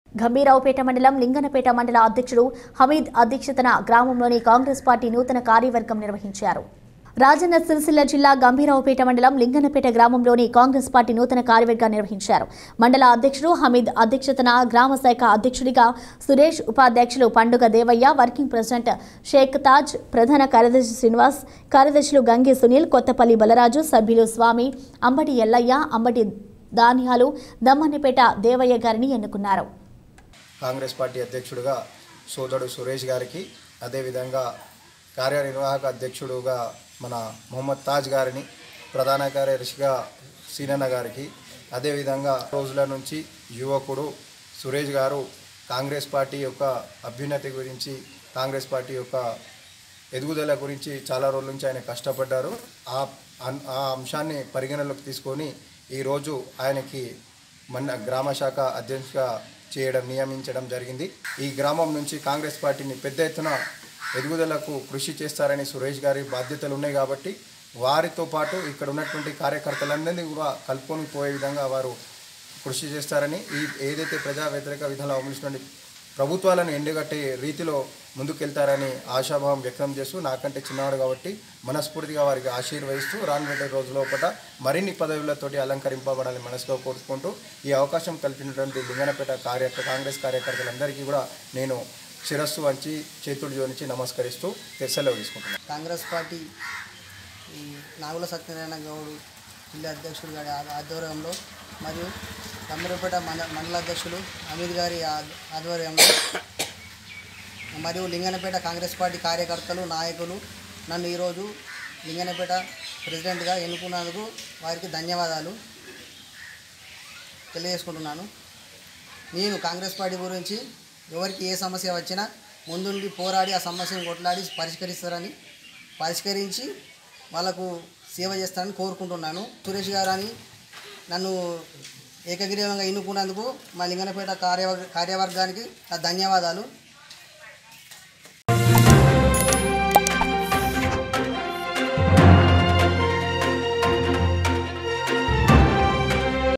గంభీరావుపేట మండలం లింగనపేట మండల అధ్యక్షుడు హమీద్ అధ్యక్షతన గ్రామంలోని కాంగ్రెస్ పార్టీ నూతన కార్యవర్గం నిర్వహించారు రాజన్న సిరిసిల్ల జిల్లా గంభీరావుపేట మండలం లింగనపేట గ్రామంలోని కాంగ్రెస్ పార్టీ నూతన కార్యవర్గాన్ని నిర్వహించారు మండల అధ్యక్షుడు హమీద్ అధ్యక్షతన గ్రామ శాఖ అధ్యక్షుడిగా సురేష్ ఉపాధ్యక్షులు పండుగ దేవయ్య వర్కింగ్ ప్రెసిడెంట్ షేక్ తాజ్ ప్రధాన కార్యదర్శి శ్రీనివాస్ కార్యదర్శులు గంగి సునీల్ కొత్తపల్లి బలరాజు సభ్యులు స్వామి అంబటి ఎల్లయ్య అంబటి ధాన్యాలు దమ్మన్నపేట దేవయ్య గారిని ఎన్నుకున్నారు కాంగ్రెస్ పార్టీ అధ్యక్షుడిగా సోదరుడు సురేష్ గారికి అదేవిధంగా కార్యనిర్వాహక అధ్యక్షుడుగా మన మొహమ్మద్ తాజ్ గారిని ప్రధాన కార్యదర్శిగా సీనన్న గారికి అదేవిధంగా రోజుల నుంచి యువకుడు సురేష్ గారు కాంగ్రెస్ పార్టీ యొక్క అభ్యున్నతి గురించి కాంగ్రెస్ పార్టీ యొక్క ఎదుగుదల గురించి చాలా రోజుల నుంచి ఆయన కష్టపడ్డారు ఆ అన్- ఆ అంశాన్ని పరిగణలోకి తీసుకొని ఈరోజు ఆయనకి మన గ్రామ శాఖ అధ్యక్షుగా చేయడం నియమించడం జరిగింది ఈ గ్రామం నుంచి కాంగ్రెస్ పార్టీని పెద్ద ఎత్తున ఎదుగుదలకు కృషి చేస్తారని సురేష్ గారి బాధ్యతలు ఉన్నాయి కాబట్టి వారితో పాటు ఇక్కడ ఉన్నటువంటి కార్యకర్తలందరినీ కూడా కలుపుకొని పోయే విధంగా వారు కృషి చేస్తారని ఈ ఏదైతే ప్రజా వ్యతిరేక విధానాలు అమలుస్తున్న ప్రభుత్వాలను ఎండగట్టే రీతిలో ముందుకెళ్తారని ఆశాభావం వ్యక్తం చేస్తూ నాకంటే చిన్నవాడు కాబట్టి మనస్ఫూర్తిగా వారికి ఆశీర్వదిస్తూ రానున్న రోజుల మరిన్ని పదవులతోటి అలంకరింపబడాలని మనసులో కోరుకుంటూ ఈ అవకాశం కల్పించినటువంటి లింగనపేట కార్య కాంగ్రెస్ కార్యకర్తలందరికీ కూడా నేను శిరస్సు వంచి చేతులు జోడించి నమస్కరిస్తూ సెలవు తీసుకుంటున్నాను కాంగ్రెస్ పార్టీ ఈ నాగుల సత్యనారాయణ గౌడ్ జిల్లా అధ్యక్షుడు గారి ఆ- ఆధ్వర్యంలో మరియు తమ్మిరపేట మండ మండల అధ్యక్షులు అమీద్ గారి ఆ- ఆధ్వర్యంలో మరియు లింగనపేట కాంగ్రెస్ పార్టీ కార్యకర్తలు నాయకులు నన్ను ఈరోజు లింగనపేట ప్రెసిడెంట్గా ఎన్నుకున్నందుకు వారికి ధన్యవాదాలు తెలియజేసుకుంటున్నాను నేను కాంగ్రెస్ పార్టీ గురించి ఎవరికి ఏ సమస్య వచ్చినా ముందుండి పోరాడి ఆ సమస్యను కొట్లాడి పరిష్కరిస్తారని పరిష్కరించి వాళ్ళకు సేవ చేస్తారని కోరుకుంటున్నాను సురేష్ గారు అని నన్ను ఏకగ్రీవంగా ఎన్నుకున్నందుకు మా లింగనపేట కార్యవర్గ కార్యవర్గానికి నా ధన్యవాదాలు